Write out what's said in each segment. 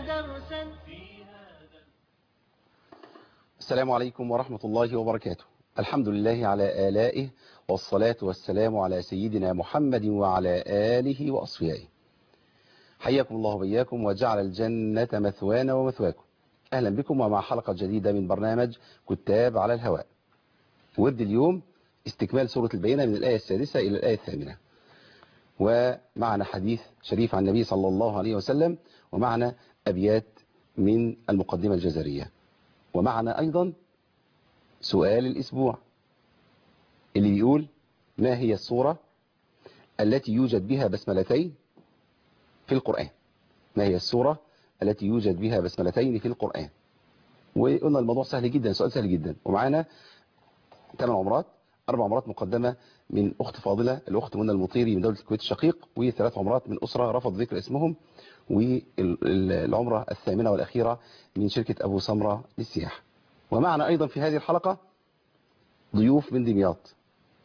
درسا السلام عليكم ورحمة الله وبركاته الحمد لله على آلائه والصلاة والسلام على سيدنا محمد وعلى آله وأصفيائه حياكم الله وبياكم وجعل الجنة مثوانا ومثواكم أهلا بكم ومع حلقة جديدة من برنامج كتاب على الهواء ورد اليوم استكمال سورة البينة من الآية السادسة إلى الآية الثامنة ومعنا حديث شريف عن النبي صلى الله عليه وسلم ومعنا أبيات من المقدمة الجزرية ومعنا أيضا سؤال الأسبوع اللي بيقول ما هي الصورة التي يوجد بها بسملتين في القرآن ما هي الصورة التي يوجد بها بسملتين في القرآن وقلنا الموضوع سهل جدا سؤال سهل جدا ومعانا ثمان عمرات أربع عمرات مقدمة من أخت فاضلة الأخت منى المطيري من دولة الكويت الشقيق وثلاث عمرات من أسرة رفض ذكر اسمهم والعمرة الثامنة والأخيرة من شركة أبو سمرة للسياحة ومعنا أيضا في هذه الحلقة ضيوف من دمياط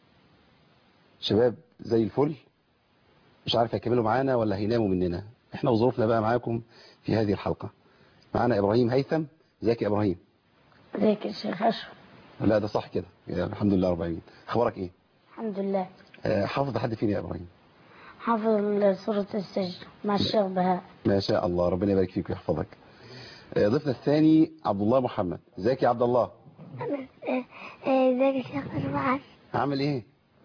شباب زي الفل مش عارف هيكملوا معانا ولا هيناموا مننا احنا وظروفنا بقى معاكم في هذه الحلقة معانا إبراهيم هيثم ازيك يا إبراهيم ازيك يا شيخ اشرف لا ده صح كده يا الحمد لله رب العالمين اخبارك ايه الحمد لله آه، حافظ لحد فين يا إبراهيم حافظ سورة السجن مع الشيخ بهاء ما شاء الله ربنا يبارك فيك ويحفظك آه، ضيفنا الثاني عبد الله محمد ازيك يا عبد الله ازيك يا شيخ أربعة عامل ايه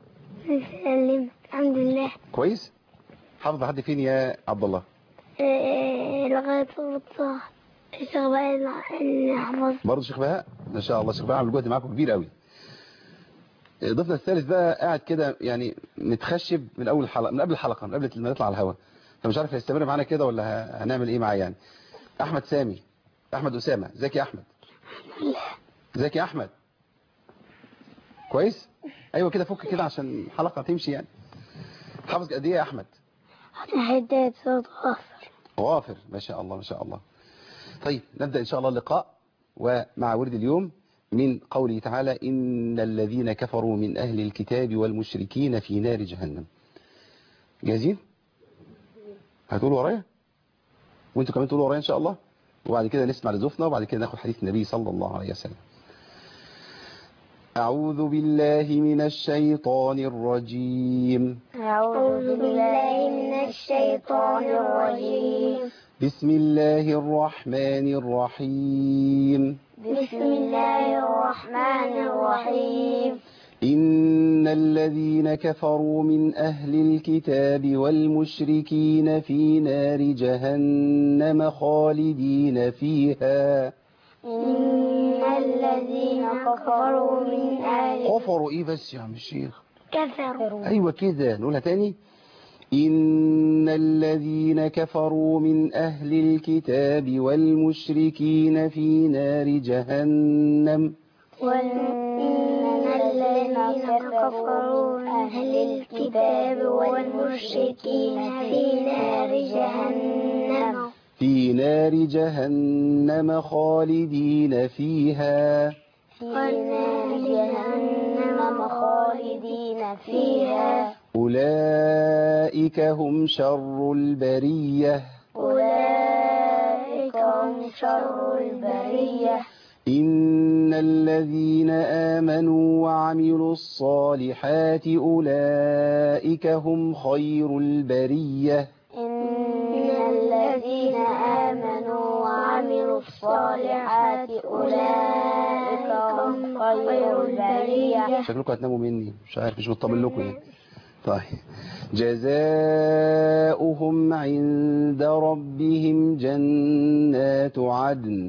سلم الحمد لله كويس حافظ لحد فين يا عبد الله آه، لغاية صورة طه الشيخ بقى اللي حفظ برضه شيخ بهاء ما شاء الله شيخ بهاء عامل جهد معاكم كبير قوي آه، ضيفنا الثالث بقى قاعد كده يعني متخشب من اول الحلقه من قبل الحلقه من قبل ما نطلع على الهواء فمش عارف هيستمر معانا كده ولا ه- هنعمل ايه معاه يعني احمد سامي احمد اسامه ازيك يا احمد ازيك يا احمد كويس ايوه كده فك كده عشان الحلقه تمشي يعني حافظ قد ايه يا احمد حداية صوت غافر غافر ما شاء الله ما شاء الله طيب نبدأ إن شاء الله اللقاء ومع ورد اليوم من قوله تعالى إن الذين كفروا من أهل الكتاب والمشركين في نار جهنم جاهزين هتقولوا ورايا وانتوا كمان تقولوا ورايا إن شاء الله وبعد كده نسمع لزوفنا وبعد كده ناخد حديث النبي صلى الله عليه وسلم أعوذ بالله من الشيطان الرجيم أعوذ بالله من الشيطان الرجيم بسم الله الرحمن الرحيم بسم الله الرحمن الرحيم إن الذين كفروا من أهل الكتاب والمشركين في نار جهنم خالدين فيها إن الذين كفروا من أهل كفروا إيه بس يا عم الشيخ كفروا أيوة كده نقولها تاني إن الذين كفروا من أهل الكتاب والمشركين في نار جهنم وإن الذين كفروا من أهل الكتاب والمشركين في نار جهنم في نار جهنم خالدين فيها في نار جهنم خالدين فيها أولئك هم شر البرية أولئك هم شر البرية إن الذين آمنوا وعملوا الصالحات أولئك هم خير البرية إن الذين آمنوا وعملوا الصالحات أولئك هم خير البرية شكلكم هتناموا مني مش عارف مش مطمن لكم يعني طيب جزاؤهم عند ربهم جنات عدن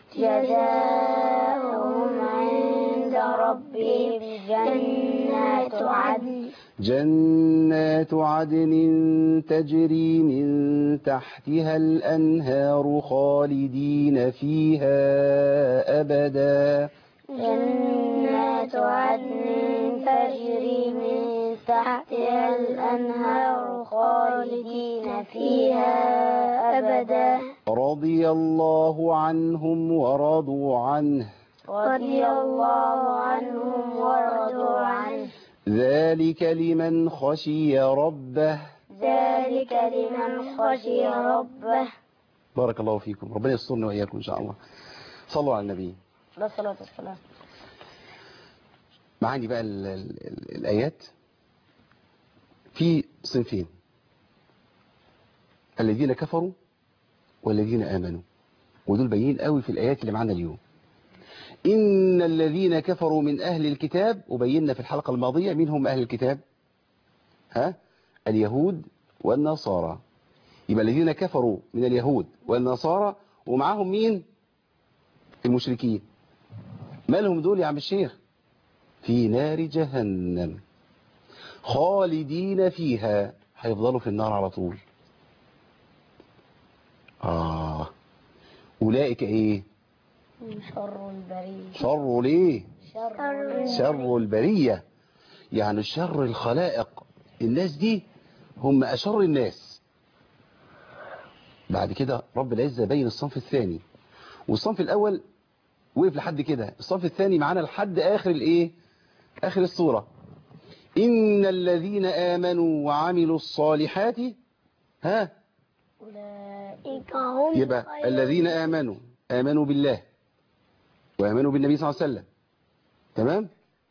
جزاؤهم عند ربهم جنات عدن جنات عدن تجري من تحتها الأنهار خالدين فيها أبدا جنات عدن تجري من تحتها الأنهار خالدين فيها أبدا رضي الله عنهم ورضوا عنه رضي الله عنهم ورضوا عنه ذلك لمن خشي ربه ذلك لمن خشي ربه بارك الله فيكم ربنا يسترنا وإياكم إن شاء الله صلوا على النبي لا صلاة والسلام معاني بقى ال ال ال الآيات في صنفين الذين كفروا والذين آمنوا ودول باينين قوي في الآيات اللي معانا اليوم إن الذين كفروا من أهل الكتاب وبينا في الحلقة الماضية مين هم أهل الكتاب ها اليهود والنصارى يبقى الذين كفروا من اليهود والنصارى ومعاهم مين المشركين مالهم دول يا عم الشيخ في نار جهنم خالدين فيها هيفضلوا في النار على طول آه أولئك إيه شر البرية شر ليه شر شر البرية يعني شر الخلائق الناس دي هم أشر الناس بعد كده رب العزة بين الصنف الثاني والصنف الأول وقف لحد كده الصنف الثاني معانا لحد آخر الإيه آخر الصورة إن الذين آمنوا وعملوا الصالحات ها أولئك هم يبقى خير الذين آمنوا آمنوا بالله وآمنوا بالنبي صلى الله عليه وسلم تمام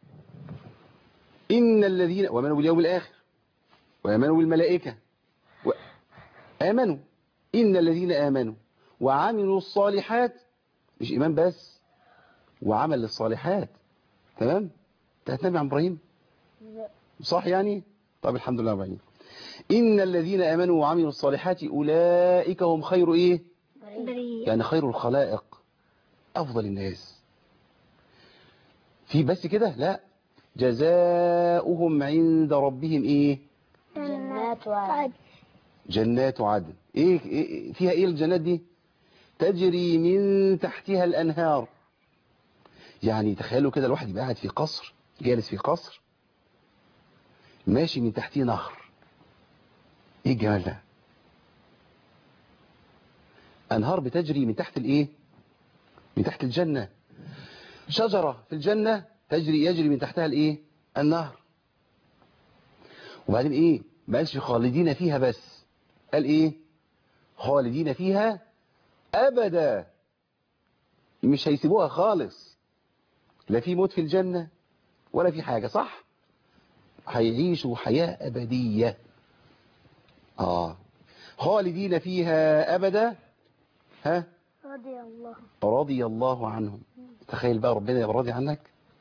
إن الذين وآمنوا باليوم الآخر وآمنوا بالملائكة و... آمنوا إن الذين آمنوا وعملوا الصالحات مش إيمان بس وعمل للصالحات تمام انت هتنبي عن إبراهيم صح يعني طب الحمد لله بعين إن الذين آمنوا وعملوا الصالحات أولئك هم خير إيه بريء يعني خير الخلائق أفضل الناس في بس كده لا جزاؤهم عند ربهم إيه جنات وعد جنات عدن إيه, إيه فيها إيه الجنات دي تجري من تحتها الأنهار يعني تخيلوا كده الواحد يبقى قاعد في قصر جالس في قصر ماشي من تحتيه نهر ايه الجمال ده انهار بتجري من تحت الايه من تحت الجنة شجرة في الجنة تجري يجري من تحتها الايه النهر وبعدين ايه ما قالش خالدين فيها بس قال ايه خالدين فيها ابدا مش هيسيبوها خالص لا في موت في الجنة ولا في حاجة صح هيعيشوا حياة أبدية آه خالدين فيها أبدا ها رضي الله رضي الله عنهم تخيل بقى ربنا يبقى راضي عنك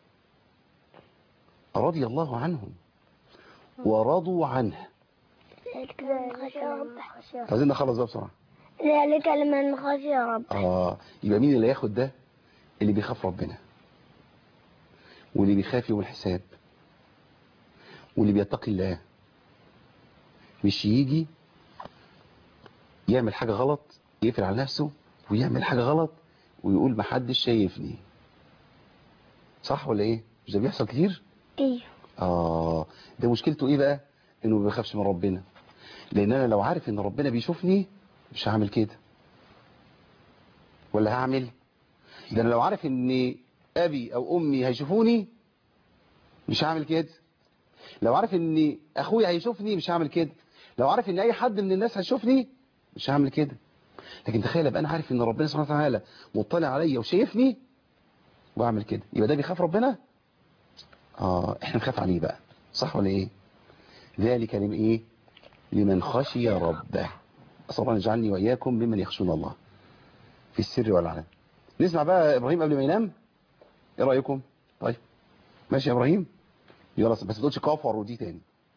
رضي الله عنهم ورضوا عنه ذلك لمن خشي ربه عايزين نخلص بقى بسرعة ذلك لمن خشي ربه آه يبقى مين اللي ياخد ده اللي بيخاف ربنا واللي بيخاف يوم الحساب واللي بيتقي الله مش يجي يعمل حاجة غلط يقفل على نفسه ويعمل حاجة غلط ويقول محدش شايفني صح ولا ايه مش ده بيحصل كتير ايوه اه ده مشكلته ايه بقى انه ما بيخافش من ربنا لان انا لو عارف ان ربنا بيشوفني مش هعمل كده ولا هعمل ده انا لو عارف ان ابي او امي هيشوفوني مش هعمل كده لو عارف ان اخويا هيشوفني مش هعمل كده لو عارف ان اي حد من الناس هيشوفني مش هعمل كده لكن تخيل ابقى انا عارف ان ربنا سبحانه وتعالى مطلع عليا وشايفني واعمل كده يبقى ده بيخاف ربنا اه احنا نخاف عليه بقى صح ولا ايه ذلك لمن ايه لمن خشي ربه اسال الله يجعلني واياكم ممن يخشون الله في السر والعلن نسمع بقى ابراهيم قبل ما ينام ايه رايكم طيب ماشي يا ابراهيم يلا بس ما تقولش كفر ودي تاني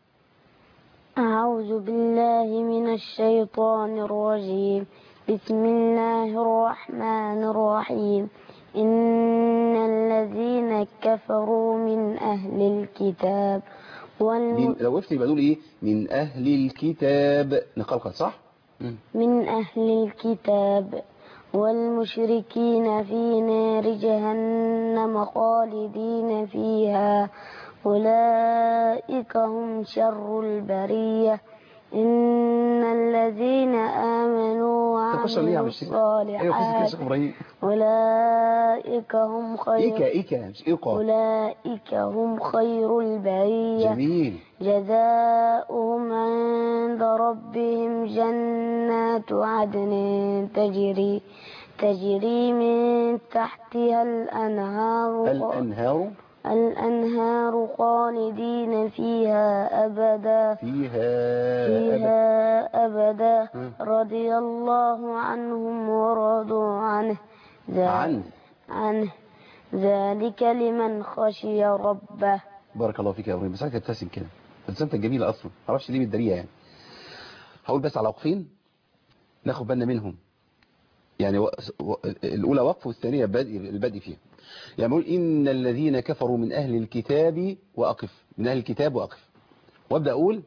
أعوذ بالله من الشيطان الرجيم بسم الله الرحمن الرحيم إن الذين كفروا من أهل الكتاب والم... من لو وقفت يبقى نقول ايه من اهل الكتاب نقلقل صح مم. من أهل الكتاب والمشركين في نار جهنم خالدين فيها أولئك هم شر البرية إن الذين آمنوا تخش ليه يا عم وعملوا الشيخ ايوه فيزيك يا الصالحات شيخ ابراهيم أولئك هم خير ايكا ايكا مش ايقا أولئك هم خير البرية جميل جزاؤهم عند ربهم جنات عدن تجري تجري من تحتها الأنهار الانهار الأنهار خالدين فيها أبدا فيها أبد. فيها أبدا مم. رضي الله عنهم ورضوا عنه ذا- عنه عنه ذلك لمن خشي ربه بارك الله فيك يا ابراهيم بس عايز تبتسم كده ابتسامتك جميله اصلا ما اعرفش ليه متداريه يعني هقول بس على وقفين ناخد بالنا منهم يعني و... و... الاولى وقف والثانيه بدء البدء فيها يعني بقول ان الذين كفروا من اهل الكتاب واقف من اهل الكتاب واقف وابدا اقول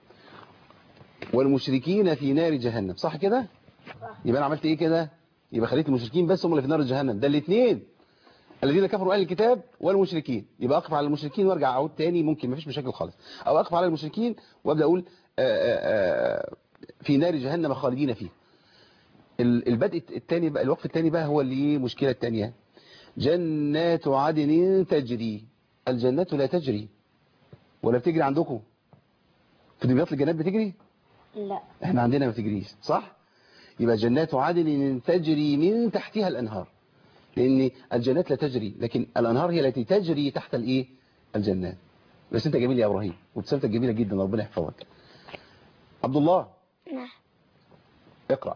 والمشركين في نار جهنم صح كده يبقى انا عملت ايه كده يبقى خليت المشركين بس هم اللي في نار جهنم ده الاثنين الذين كفروا اهل الكتاب والمشركين يبقى اقف على المشركين وارجع اعود تاني ممكن مفيش مشاكل خالص او اقف على المشركين وابدا اقول آآ آآ في نار جهنم خالدين فيه ال- البدء الثاني بقى الوقف الثاني بقى هو اللي ايه المشكله الثانيه جنات عدن تجري الجنات لا تجري ولا بتجري عندكم في دمياط الجنات بتجري لا احنا عندنا ما بتجريش صح يبقى جنات عدن تجري من تحتها الانهار لان الجنات لا تجري لكن الانهار هي التي تجري تحت الايه الجنات بس انت جميل يا ابراهيم وابتسامتك جميله جدا ربنا يحفظك عبد الله نعم اقرا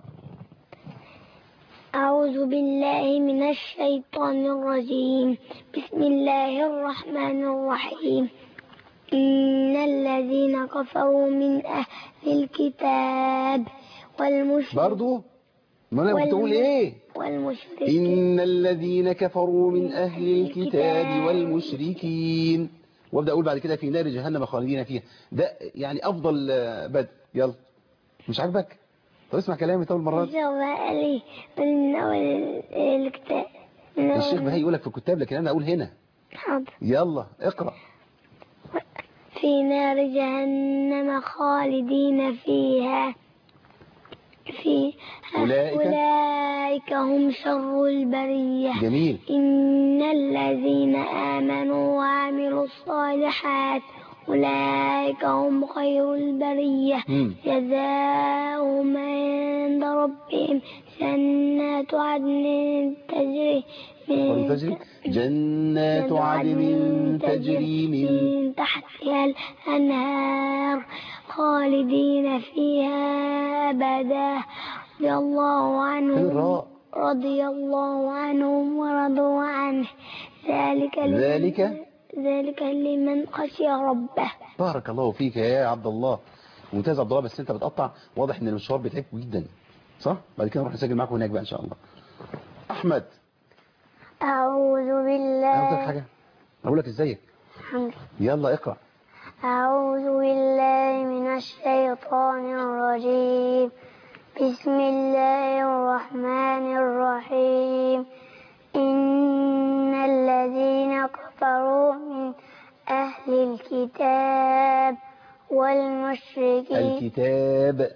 أعوذ بالله من الشيطان الرجيم بسم الله الرحمن الرحيم إن الذين كفروا من أهل الكتاب والمشركين برضو ما انا وال- بتقول ايه والمشركين إن الذين كفروا من أهل الكتاب والمشركين وابدأ أقول بعد كده في نار جهنم خالدين فيها ده يعني أفضل آه، بدء يلا مش عاجبك طب اسمع كلامي طول مرات لي من أول الكتاب من أول- الشيخ بهي يقولك في الكتاب لكن أنا أقول هنا حاضر يلا اقرأ في نار جهنم خالدين فيها في أولئك؟ أولئك هم شر البرية جميل إن الذين آمنوا وعملوا الصالحات أولئك هم خير البرية مم. جزاؤهم عند ربهم جنات عدن تجري قل تجري جنات عدن تجري من من تحتها الأنهار خالدين فيها أبدا رضي الله فين عنهم الراء رضي الله عنهم ورضوا عنه ذلك لمن ذلك؟ ذلك لمن خشي ربه بارك الله فيك يا عبد الله ممتاز عبد الله بس انت بتقطع واضح ان المشوار بتعبكم جدا صح بعد كده نروح نسجل معاكم هناك بقى ان شاء الله احمد أعوذ انا قلت لك بالله حاجه اقول لك ازيك الحمد يلا اقرا أعوذ بالله من الشيطان الرجيم بسم الله الرحمن الرحيم إن الذين كفروا من أهل الكتاب والمشركين الكتاب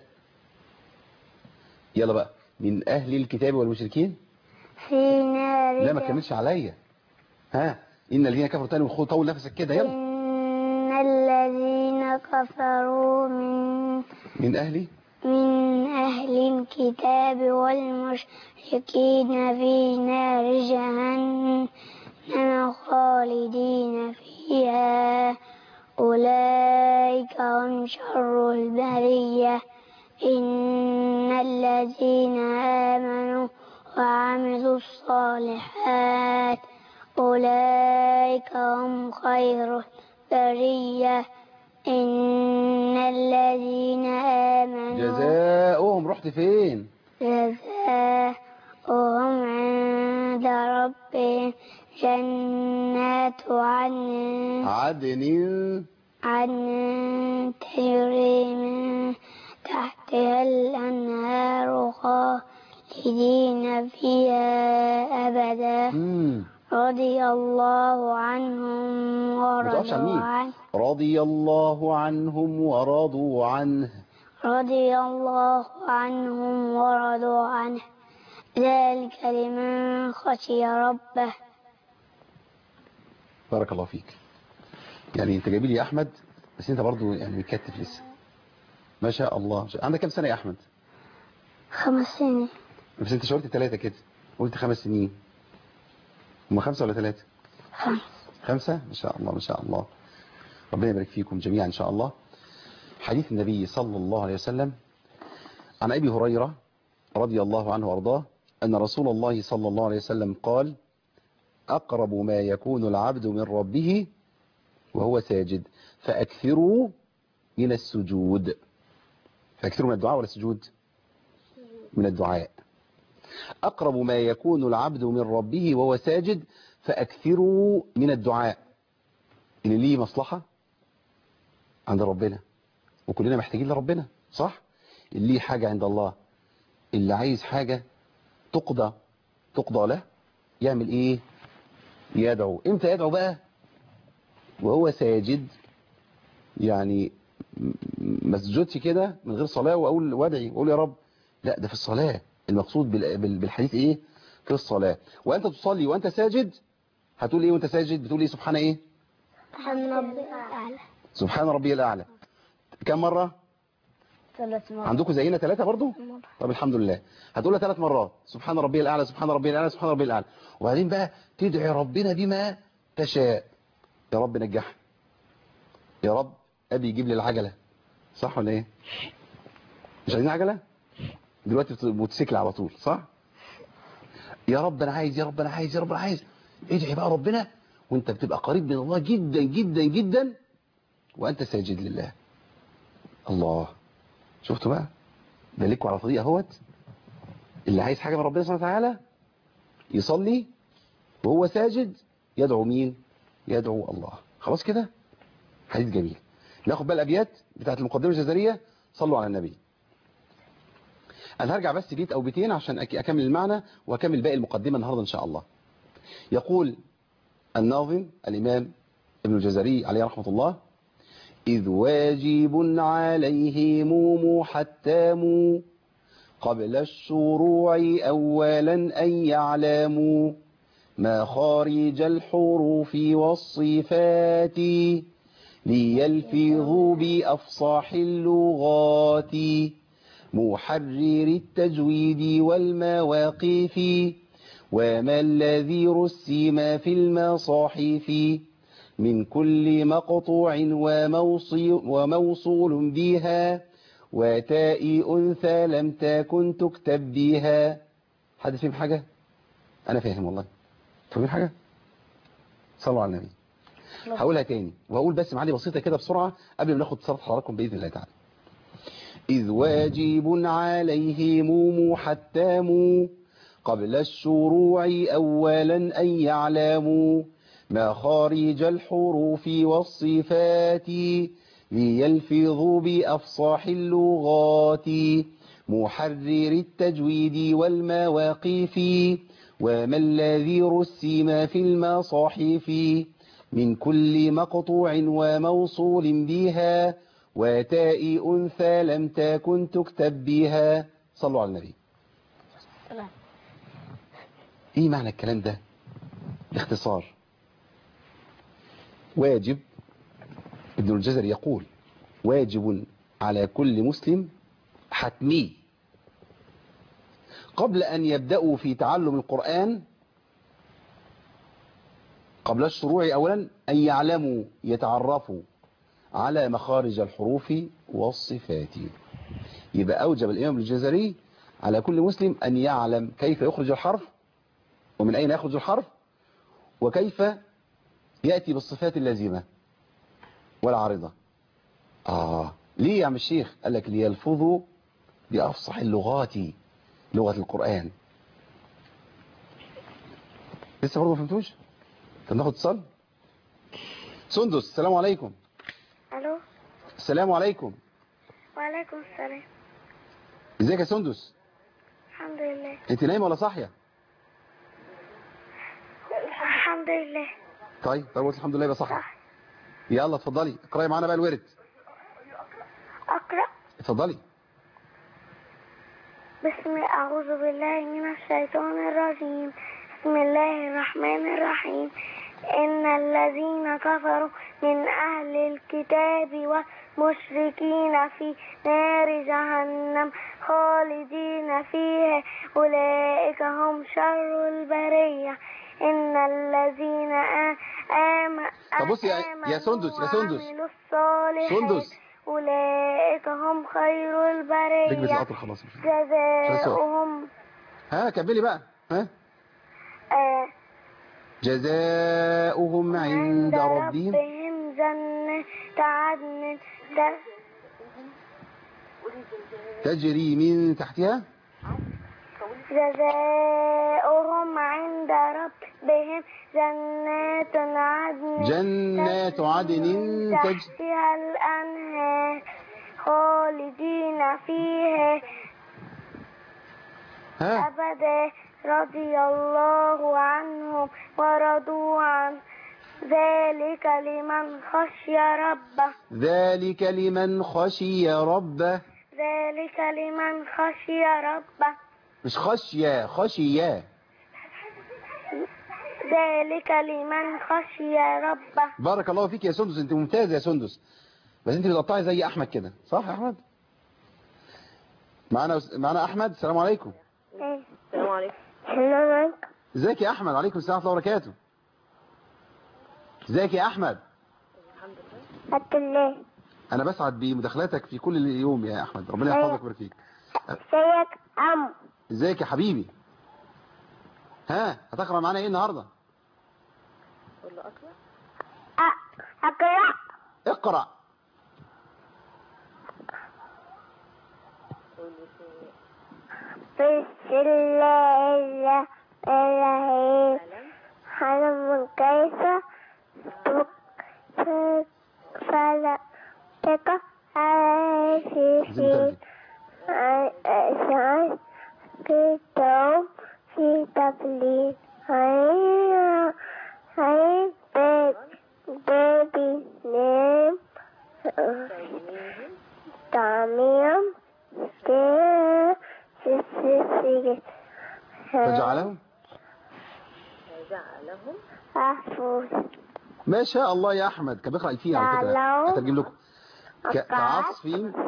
يلا بقى من اهل الكتاب والمشركين في نار لا ما جهنم. تكملش عليا ها ان الذين كفروا تاني وخد طول نفسك كده يلا إن الذين كفروا من من اهلي من أهل الكتاب والمشركين في نار جهنم خالدين فيها أولئك هم شر البرية إن الذين آمنوا وعملوا الصالحات أولئك هم خير البرية إن الذين آمنوا جزاؤهم رحت فين جزاؤهم عند ربهم جنات عدن عدن عدن تجري من تحتها الأنهار خالدين فيها أبدا مم. رضي الله عنهم ما تقفش على ورضوا مين عنه رضي الله عنهم ورضوا عنه رضي الله عنهم ورضوا عنه ذلك لمن خشي ربه بارك الله فيك يعني انت جايب لي يا احمد بس انت برضو يعني مكتف لسه ما شاء الله عندك كام سنه يا احمد خمس سنين بس انت شاورت ثلاثه كده قلت خمس سنين هم خمسه ولا ثلاثه خمس خمسه ما شاء الله ما شاء الله ربنا يبارك فيكم جميعا ان شاء الله حديث النبي صلى الله عليه وسلم عن ابي هريره رضي الله عنه وارضاه ان رسول الله صلى الله عليه وسلم قال اقرب ما يكون العبد من ربه وهو ساجد فاكثروا من السجود فاكثروا من الدعاء ولا السجود من الدعاء أقرب ما يكون العبد من ربه وهو ساجد فأكثروا من الدعاء اللي ليه مصلحة عند ربنا وكلنا محتاجين لربنا صح اللي ليه حاجة عند الله اللي عايز حاجة تقضى تقضى له يعمل ايه يدعو امتى يدعو بقى وهو ساجد يعني ما سجدش كده من غير صلاة واقول وادعي واقول يا رب لا ده في الصلاة المقصود بال- بال- بالحديث ايه في الصلاة وانت تصلي وانت ساجد هتقول ايه وانت ساجد بتقول ايه سبحان ايه سبحان ربي الأعلى سبحان ربي الاعلى كم مرة ثلاث مرات عندكم زينا ثلاثة برضو طب الحمد لله هتقولها ثلاث مرات سبحان ربي الاعلى سبحان ربي الاعلى سبحان ربي الاعلى وبعدين بقى تدعي ربنا بما تشاء يا رب نجح يا رب ابي يجيب لي العجلة صح ولا ايه مش عايزين عجلة دلوقتي بت- موتوسيكل على طول صح يا رب انا عايز يا رب انا عايز يا رب انا عايز ادعي بقى ربنا وانت بتبقى قريب من الله جدا جدا جدا وانت ساجد لله الله شفتوا بقى ده ليكوا على طريق اهوت اللي عايز حاجه من ربنا سبحانه وتعالى يصلي وهو ساجد يدعو مين يدعو الله خلاص كده حديث جميل ناخد بقى الابيات بتاعت المقدمه الجزريه صلوا على النبي انا هرجع بس بيت او بيتين عشان أك- اكمل المعنى واكمل باقي المقدمه النهارده ان شاء الله يقول الناظم الامام ابن الجزري عليه رحمه الله إذ واجب عليهم محتم قبل الشروع أولا أن يعلموا مخارج الحروف والصفات ليلفظوا بأفصاح اللغات محرر التجويد والمواقف وما الذي رسم في المصاحف من كل مقطوع وموصي وموصول بها وتاء أنثى لم تكن تكتب بها حد فيهم حاجة أنا فاهم والله فاهمين حاجة صلوا على النبي هقولها تاني وهقول بس معاني بسيطة كده بسرعة قبل ما ناخد صلاة حضراتكم بإذن الله تعالى إذ واجب عليهم محتم قبل الشروع أولا أن يعلموا مخارج الحروف والصفات ليلفظوا بأفصاح اللغات محرر التجويد والمواقف وما الذي رسم في المصاحف من كل مقطوع وموصول بها وتاء أنثى لم تكن تكتب بها صلوا على النبي ايه معنى الكلام ده باختصار واجب ابن الجزر يقول واجب على كل مسلم حتمي قبل أن يبدأوا في تعلم القرآن قبل الشروع أولا أن يعلموا يتعرفوا على مخارج الحروف والصفات يبقى أوجب الإمام الجزري على كل مسلم أن يعلم كيف يخرج الحرف ومن أين يخرج الحرف وكيف يأتي بالصفات اللازمة والعارضة آه ليه يا عم الشيخ قال لك ليلفظوا بأفصح اللغات لغة القرآن لسه برضه ما فهمتوش طب ناخد اتصال سندس السلام عليكم ألو السلام عليكم وعليكم السلام ازيك يا سندس الحمد لله انت نايمه ولا صاحيه الحمد لله طيب طيب قلت الحمد لله يبقى صح صح يلا اتفضلي اقراي معانا بقى الورد أقرأ اتفضلي بسم أعوذ بالله من الشيطان الرجيم بسم الله الرحمن الرحيم إن الذين كفروا من أهل الكتاب والمشركين في نار جهنم خالدين فيها أولئك هم شر البرية إن الذين آ- آم- طب بصي يا- يا سندس- يا سندس. وعملوا الصالحات سندس. أولئك هم خير ركبت البرية القطر خلاص جزاؤهم ها كملي بقى ها آه، جزاؤهم عند ربهم ربهم جنة عدن ت- تجري من تحتها جزاؤهم عند ربهم جنات عدن جنات عدن تجري تحتها الأنهار خالدين فيها ها أبدا رضي الله عنهم ورضوا عنه ذلك لمن خشي ربه ذلك لمن خشي ربه ذلك لمن خشي ربه مش خشية خشية ذلك لمن خشي ربه بارك الله فيك يا سندس انت ممتازة يا سندس بس انت بتقطعي زي احمد كده صح يا احمد معانا معانا احمد السلام عليكم السلام عليكم السلام عليكم ازيك يا احمد عليكم السلام ورحمه الله وبركاته ازيك يا احمد الحمد لله انا بسعد بمداخلاتك في كل يوم يا احمد ربنا يحفظك ويبارك فيك ازيك عم ازيك يا حبيبي ها هتقرا معانا ايه النهارده اقرا اقرا بسم الله الرحمن الرحيم حلم كيف فلا تقع زي عشان كتاب في تبليغ هاي هاي baby name تعميم فجعلهم أحفظ ما شاء الله يا احمد كان بيقرا الفيل على فكره تعالوا. هترجم لكم ك- كعصف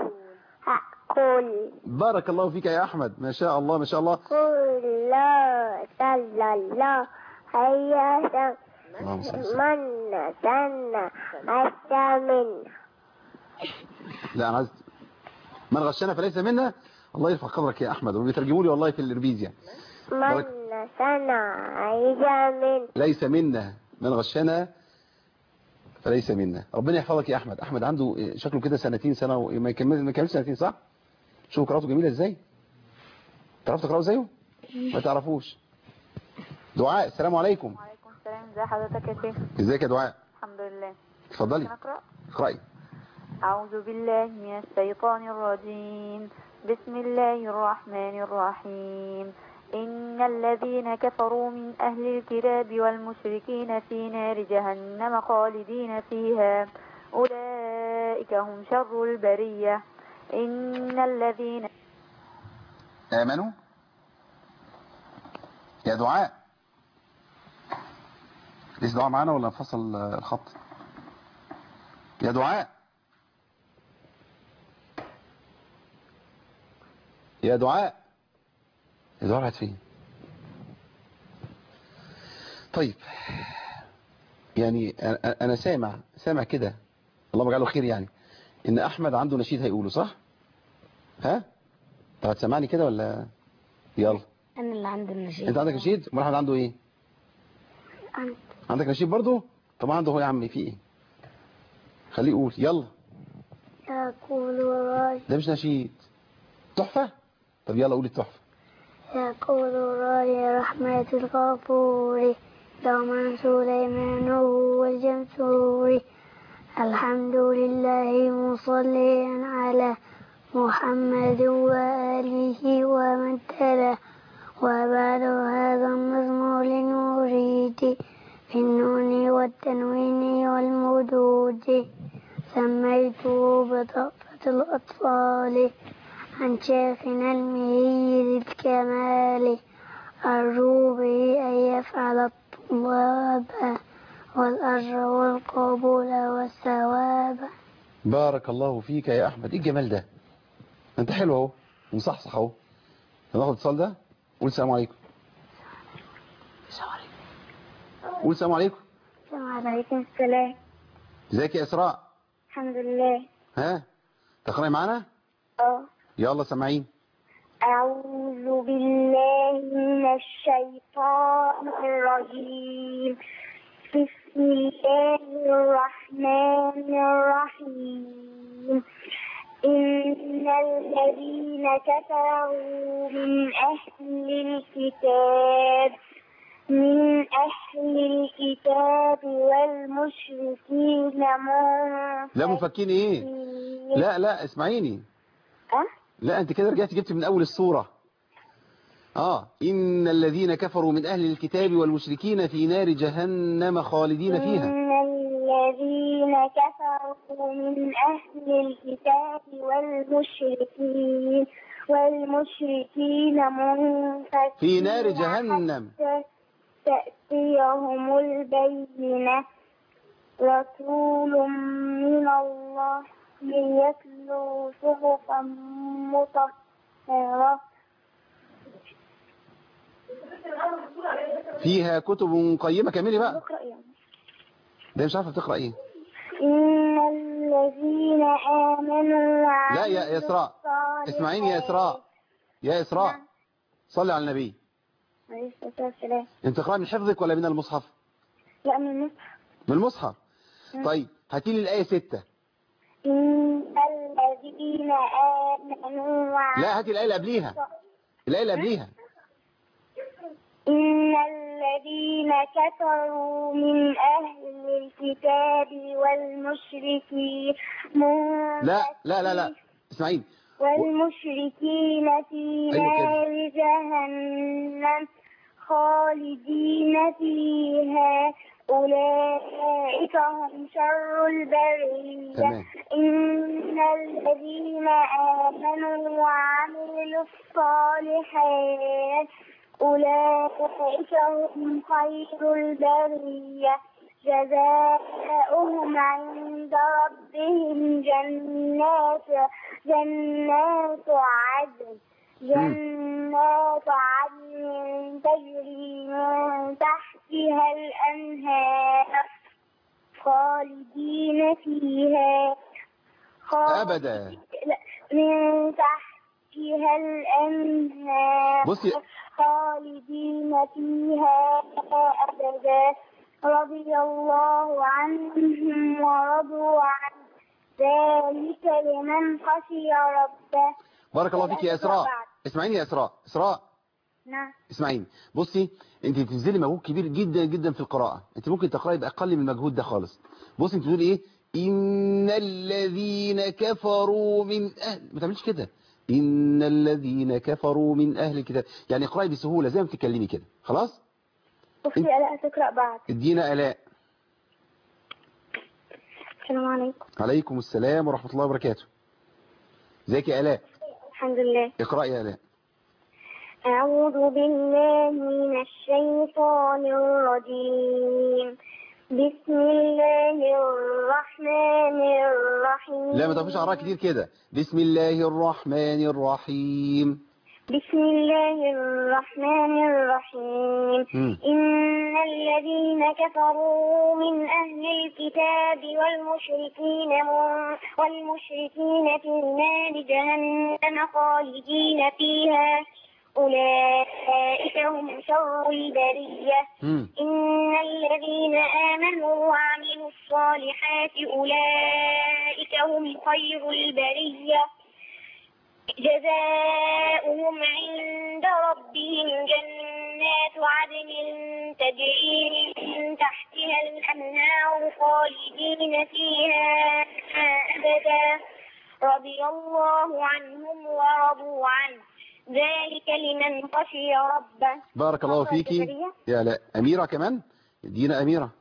قل بارك الله فيك يا احمد ما شاء الله ما شاء الله قل لا صلى الله هيا سم اللهم صل وسلم. من سن السمن لا انا عايز من غشنا فليس منا الله يرفع قدرك يا احمد وبيترجموا لي والله في الاربيز يعني من سن السمن ليس منا من غشنا فليس منا ربنا يحفظك يا احمد احمد عنده شكله كده سنتين سنه وما يكمل ما يكملش سنتين صح شوف قراءته جميله ازاي تعرف تقراه زيه ما تعرفوش دعاء السلام عليكم وعليكم السلام ازي حضرتك يا شيخ ازيك يا دعاء الحمد لله اتفضلي نقرأ اقراي أعوذ بالله من الشيطان الرجيم بسم الله الرحمن الرحيم إن الذين كفروا من أهل الكتاب والمشركين في نار جهنم خالدين فيها أولئك هم شر البرية إن الذين امنوا يا دعاء ليس دعاء معانا ولا انفصل الخط يا دعاء يا دعاء يا دعاء راحت فين طيب يعني أنا- انا سامع سامع كده اللهم اجعله خير يعني ان احمد عنده نشيد هيقوله صح ها طب هتسمعني كده ولا يلا أنا اللي عندي النشيد انت عندك نشيد امال احمد عنده ايه أنت عندك نشيد برضو طب عنده هو يا عم في ايه خليه يقول يلا يقول راي ده مش نشيد تحفة طب يلا قول التحفة يقول راي رحمة الغفور دوما سليمان هو الجمسور الحمد لله مصليا على محمد وآله ومن تلا وبعد هذا المزمور المريد في النون والتنوين والمدود سميته بطفة الأطفال عن شيخنا المهير الكمال أرجو به أن يفعل الطواب والأجر والقبول والثواب بارك الله فيك يا احمد ايه الجمال ده انت حلو اهو ومصحصح اهو ناخد الاتصال ده قول السلام عليكم السلام عليكم قول السلام عليكم وعليكم السلام ازيك يا اسراء الحمد لله ها تقرأي معانا اه يلا سامعين أعوذ بالله من الشيطان الرجيم بسم الله الرحمن الرحيم إن الذين كفروا من أهل الكتاب من أهل الكتاب والمشركين لا مفكين ايه منفكين لا لا اسمعيني أه؟ لا انت كده رجعت جبت من اول السورة اه ان الذين كفروا من اهل الكتاب والمشركين في نار جهنم خالدين فيها إن الذين كفروا من أهل الكتاب والمشركين والمشركين منفكين في نار جهنم حتى تأتيهم البينة رسول من الله ليتلو صحفا مطهرة فيها كتب قيمة كملي بقى بقرأ يعني ده مش عارفة تقرأ ايه إن الذين آمنوا وعملوا لا يا إسراء اسمعيني يا إسراء يا إسراء صلي على النبي عليه الصلاة والسلام انت تقرأ من حفظك ولا من المصحف لا من المصحف من المصحف طيب هاتي لي الآية ستة إن الذين آمنوا وعملوا لا هاتي الآية اللي قبليها الآية اللي قبليها إن الذين كفروا من أهل الكتاب والمشركين لا لا لا لا اسمعيني والمشركين في أيوة كده. نار جهنم خالدين فيها أولئك هم شر البرية تمام. إن الذين آمنوا وعملوا الصالحات أولئك هم خير البرية جزاؤهم عند ربهم جنات جنات عدن جنات عدن تجري من تحتها الأنهار خالدين فيها خالد- أبدا لا، من تحتها الأنهار بصي خالدين فيها أبدا رضي الله عنهم ورضوا عنه ذلك لمن خشي ربه بارك الله فيك يا إسراء اسمعيني يا إسراء إسراء نعم اسمعيني بصي انت بتبذلي مجهود كبير جدا جدا في القراءة انت ممكن تقرأي بأقل من المجهود ده خالص بصي انت بتقولي ايه إن الذين كفروا من أهل ما تعملش كده إن الذين كفروا من أهل الكتاب يعني اقرأي بسهولة زي ما بتتكلمي كده خلاص أختي ألاء تقرأ بعد ادينا آلاء السلام عليكم عليكم السلام ورحمة الله وبركاته ازيك يا آلاء الحمد لله اقرأي يا آلاء أعوذ بالله من الشيطان الرجيم بسم الله الرحمن الرحيم لا ما تعرفيش اقراها كتير كده بسم الله الرحمن الرحيم بسم الله الرحمن الرحيم مم. إن الذين كفروا من أهل الكتاب والمشركين من- والمشركين في نار جهنم خالدين فيها أولئك هم شر البرية مم. إن الذين آمنوا وعملوا الصالحات أولئك هم خير البرية جزاؤهم عند ربهم جنات عدن تجري من تحتها الأنهار خالدين فيها أبدا رضي الله عنهم ورضوا عنه ذلك لمن خشي ربه بارك الله فيكي يا لا أميرة كمان دينا أميرة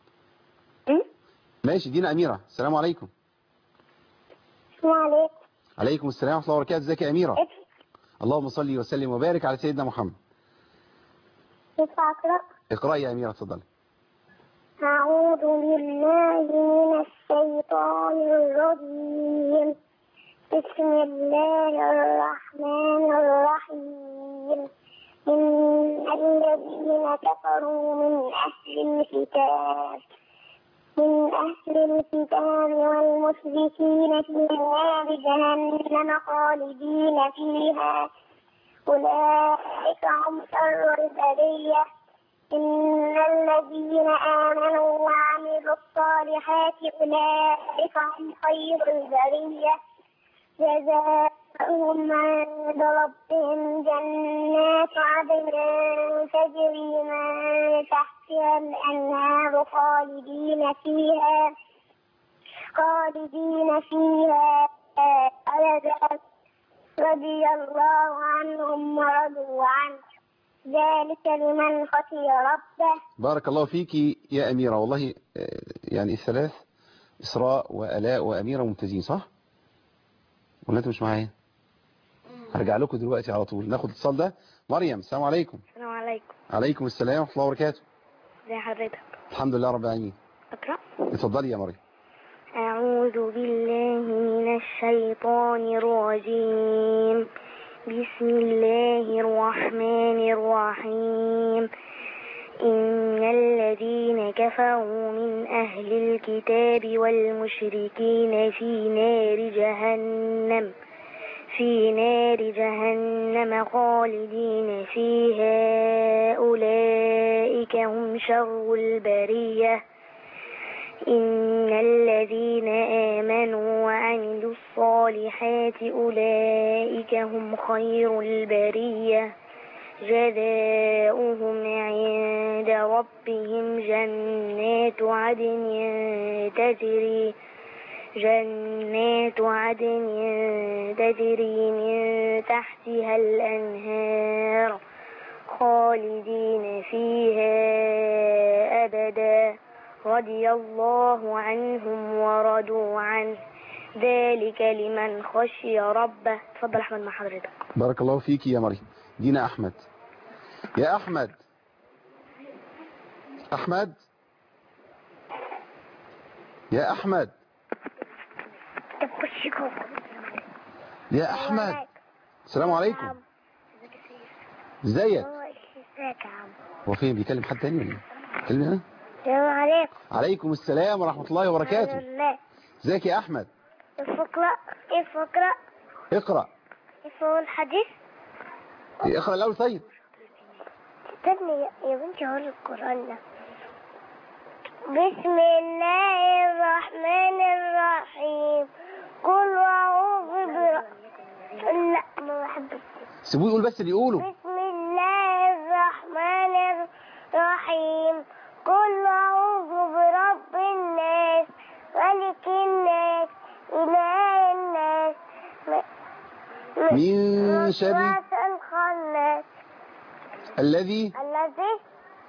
م? ماشي دينا أميرة السلام عليكم السلام عليكم عليكم السلام ورحمة الله وبركاته ازيك يا أميرة اللهم صل وسلم وبارك على سيدنا محمد ينفع أقرأ اقرأي يا أميرة اتفضلي أعوذ بالله من الشيطان الرجيم بسم الله الرحمن الرحيم إن الذين كفروا من أهل الكتاب من أهل الكتاب والمشركين في نار جهنم خالدين فيها أولئك هم شر البرية إن الذين آمنوا وعملوا الصالحات أولئك هم خير البرية جزاؤهم عند ربهم جنات عدن تجري من تحتها الأنهار خالدين فيها خالدين فيها أبدا رضي الله عنهم ورضوا عنه ذلك لمن خشي ربه بارك الله فيك يا أميرة والله آه، يعني الثلاث إسراء وألاء وأميرة ممتازين صح؟ ولا أنت مش معايا؟ هرجع لكم دلوقتي على طول ناخد الاتصال ده مريم السلام عليكم السلام عليكم عليكم السلام ورحمة الله وبركاته ازي حضرتك الحمد لله رب العالمين اقرأ اتفضلي يا مريم أعوذ بالله من الشيطان الرجيم بسم الله الرحمن الرحيم إن الذين كفروا من أهل الكتاب والمشركين في نار جهنم في نار جهنم خالدين فيها أولئك هم شر البرية إن الذين آمنوا وعملوا الصالحات أولئك هم خير البرية جزاؤهم عند ربهم جنات عدن تجري جنات عدن تجري من تحتها الأنهار خالدين فيها أبدا رضي الله عنهم ورضوا عنه ذلك لمن خشي ربه تفضل أحمد مع حضرتك بارك الله فيك يا مريم دينا أحمد يا أحمد أحمد يا أحمد يا أحمد السلام عليكم ازيك ازيك يا عم هو فين بيكلم حد تاني ولا ايه؟ كلمني انا السلام عليكم عليكم السلام ورحمة الله وبركاته الله ازيك يا أحمد اقرأ كيف اقرأ اقرأ كيف هو الحديث اقرأ الأول طيب استني يا- يا بنتي هقول القرآن ده بسم الله الرحمن الرحيم قل أعوذ برب لا ما بحبش سيبوه يقول بس اللي يقوله بسم الله الرحمن الرحيم قل أعوذ برب الناس ملك الناس إله الناس م- م- من شر وسواس الخناس الذي الذي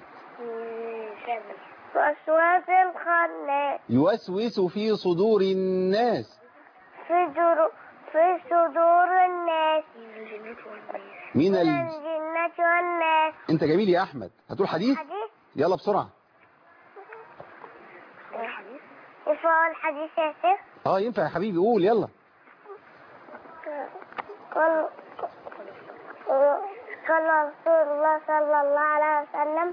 وسواس الخناس يوسوس في صدور الناس في جرو في صدور الناس من من ال... الجنة والناس انت جميل يا احمد هتقول حديث حديث يلا بسرعة يفعل الحديث يا شيخ اه ينفع يا حبيبي قول يلا قال قال رسول الله صلى الله عليه وسلم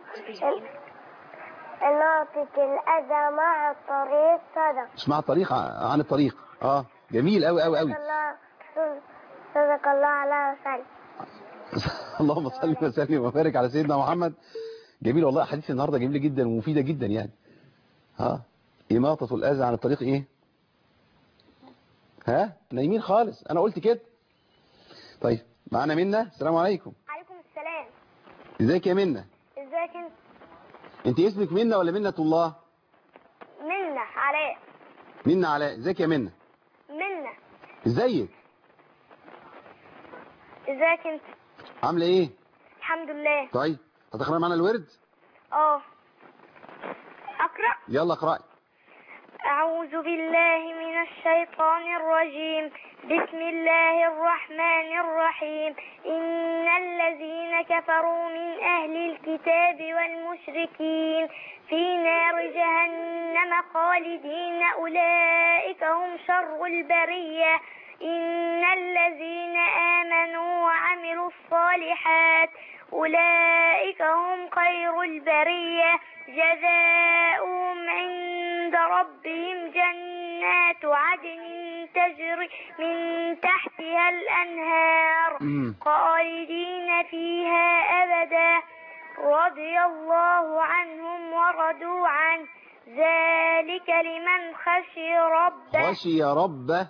نقطة الأذى مع الطريق صدق اسمع الطريق ع- عن الطريق اه جميل قوي قوي قوي الله صدق الله عليه وسلم اللهم صل وسلم وبارك على سيدنا محمد جميل والله حديث النهارده جميله جدا ومفيده جدا يعني ها إماطة الأذى عن الطريق إيه ها نايمين خالص أنا قلت كده طيب معانا منا السلام عليكم عليكم السلام ازيك يا منا ازيك انت انت اسمك منا ولا منة الله منا علاء منا علاء ازيك يا منا منا ازيك ازيك انت عامله ايه الحمد لله طيب هتقرأ معانا الورد اه اقرا يلا اقرأي أعوذ بالله من الشيطان الرجيم بسم الله الرحمن الرحيم إن الذين كفروا من أهل الكتاب والمشركين في نار جهنم خالدين أولئك هم شر البرية إن الذين آمنوا وعملوا الصالحات أولئك هم خير البرية جزاؤهم عند ربهم جنات عدن تجري من تحتها الأنهار مم. خالدين فيها أبدا رضي الله عنهم ورضوا عنه ذلك لمن خشي ربه خشي ربه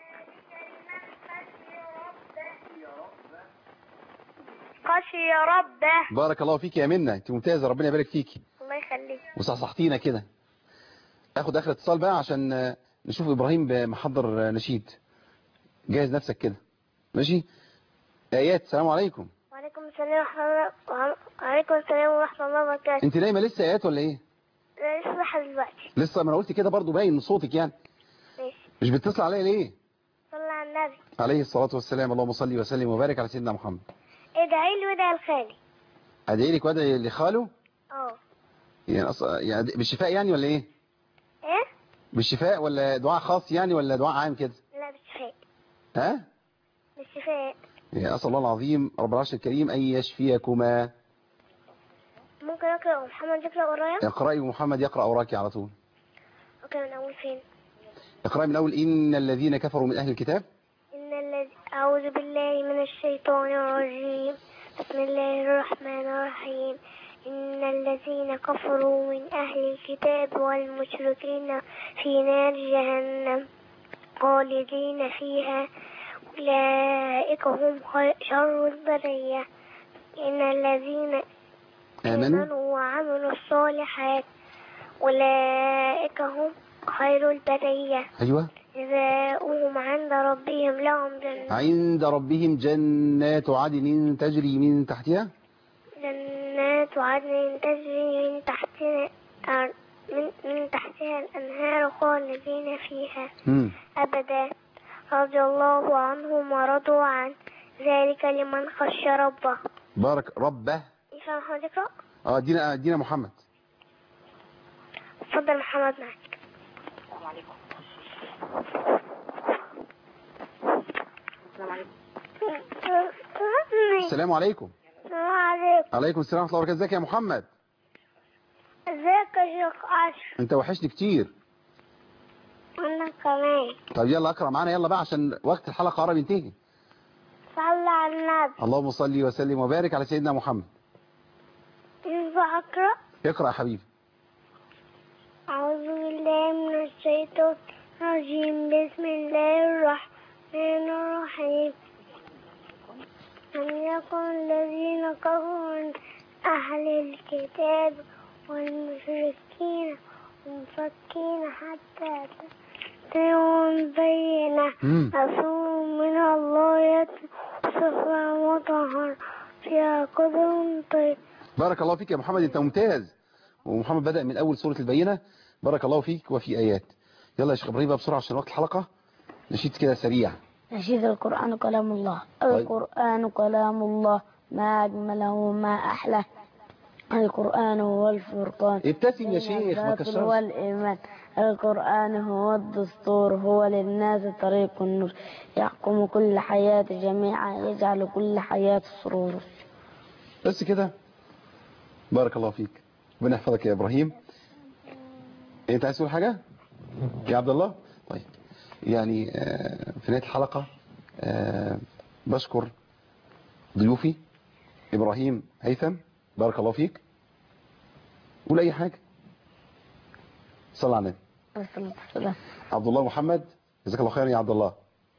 خشي ربه بارك الله فيك يا منى انت ممتازه ربنا يبارك فيكي الله يخليك وصحصحتينا كده اخد اخر اتصال بقى عشان آه، نشوف ابراهيم محضر آه، نشيد جهز نفسك كده ماشي ايات السلام عليكم وعليكم السلام ورحمة الله وعليكم السلام ورحمة الله وبركاته انت نايمه لسه ايات ولا ايه أنا لسه صاحي دلوقتي لسه ما انا قلت كده برضو باين من صوتك يعني ماشي مش بتتصل عليا ليه صلى على النبي عليه الصلاه والسلام اللهم صل وسلم وبارك على سيدنا محمد ادعي لي وادعي لخالي ادعي لك وادعي لخاله اه يعني, أص... يعني بالشفاء يعني ولا ايه ايه بالشفاء ولا دعاء خاص يعني ولا دعاء عام كده لا بالشفاء ها بالشفاء يا أسأل الله العظيم رب العرش الكريم أن يشفيكما ممكن اقرا محمد يقرا ورايا اقرأي ومحمد يقرأ وراكي على طول اوكي من اول فين اقرأي من أول إن الذين كفروا من أهل الكتاب ان الذي اعوذ بالله من الشيطان الرجيم بسم الله الرحمن الرحيم إن الذين كفروا من أهل الكتاب والمشركين في نار جهنم خالدين فيها أولئك هم خير- شر البرية إن الذين آمنوا آمنوا وعملوا الصالحات أولئك هم خير البرية أيوة جزاؤهم عند ربهم لهم جنات عند ربهم جنات عدن تجري من تحتها جنات عدن تجري من تحتها من, من تحتها الأنهار خالدين فيها مم. أبدا رضي الله عنهم ورضوا عنه ذلك لمن خشى ربه بارك ربه ينفع محمد يقرأ؟ اه دينا دينا محمد اتفضل محمد معك السلام عليكم السلام عليكم عليكم السلام ورحمة الله وبركاته ازيك يا محمد ازيك يا شيخ عاشر انت وحشني كتير انا كمان طب يلا اقرأ معانا يلا بقى عشان وقت الحلقة قرب ينتهي صلى على النبي اللهم صل وسلم وبارك على سيدنا محمد ينفع اقرأ اقرأ يا حبيبي أعوذ بالله من الشيطان الرجيم بسم الله الرحمن الرحيم لم يكن الذين كفروا من أهل الكتاب والمشركين منفكين حتى تأتيهم البينة مم. رسول من الله يتلو صفا مطهر فيها كتب طيب بارك الله فيك يا محمد انت ممتاز ومحمد بدأ من اول سورة البينة بارك الله فيك وفي ايات يلا يا شيخ ابراهيم بقى بسرعة عشان وقت الحلقة نشيد كده سريع نشيد القرآن كلام الله طيب. القرآن كلام الله ما أجمله ما أحلى القرآن هو الفرقان ابتسم يا بين شيخ ما الباطل تكشرش والإيمان القرآن هو الدستور هو للناس طريق النور يحكم كل حياة جميعا يجعل كل حياة سرور بس كده بارك الله فيك ربنا يحفظك يا ابراهيم انت عايز تقول حاجة يا عبد الله طيب يعني آه، في نهاية الحلقة آه، بشكر ضيوفي ابراهيم هيثم بارك الله فيك قول اي حاجة صلى على النبي الصلاة والسلام عبد الله محمد جزاك الله خيرا يا عبد الله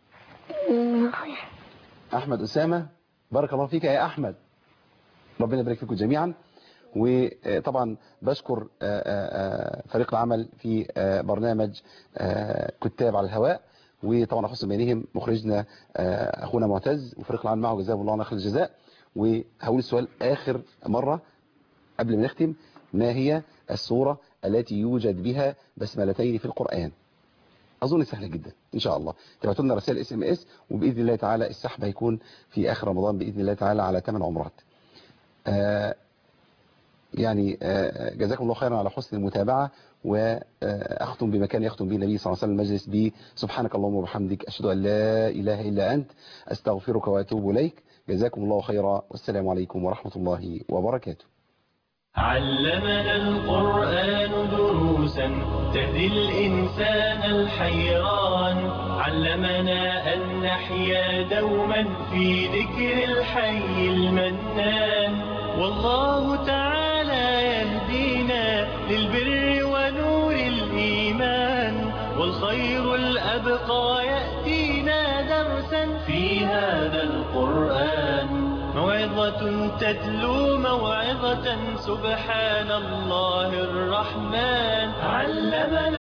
احمد اسامه بارك الله فيك يا احمد ربنا يبارك فيكم جميعا وطبعا بشكر آه، آه، آه، فريق العمل في آه، برنامج آه، كتاب على الهواء وطبعا اخص بينهم مخرجنا آه، اخونا معتز وفريق العمل معه جزاه الله عنا خير الجزاء وهقول السؤال اخر مره قبل ما نختم ما هي السورة التي يوجد بها بسملتين في القرآن أظن سهلة جدا إن شاء الله تبعتوا لنا رسائل اس ام اس وبإذن الله تعالى السحب هيكون في آخر رمضان بإذن الله تعالى على 8 عمرات آه يعني آه جزاكم الله خيرا على حسن المتابعة وأختم بمكان يختم به النبي صلى الله عليه وسلم المجلس به سبحانك اللهم وبحمدك أشهد أن لا إله إلا أنت أستغفرك وأتوب إليك جزاكم الله خيرا والسلام عليكم ورحمة الله وبركاته علمنا القرآن دروسا تهدي الإنسان الحيران علمنا أن نحيا دوما في ذكر الحي المنان والله تعالى يهدينا للبر ونور الإيمان والخير الأبقى يأتينا درسا في هذا القرآن موعظة تتلو موعظة سبحان الله الرحمن علمنا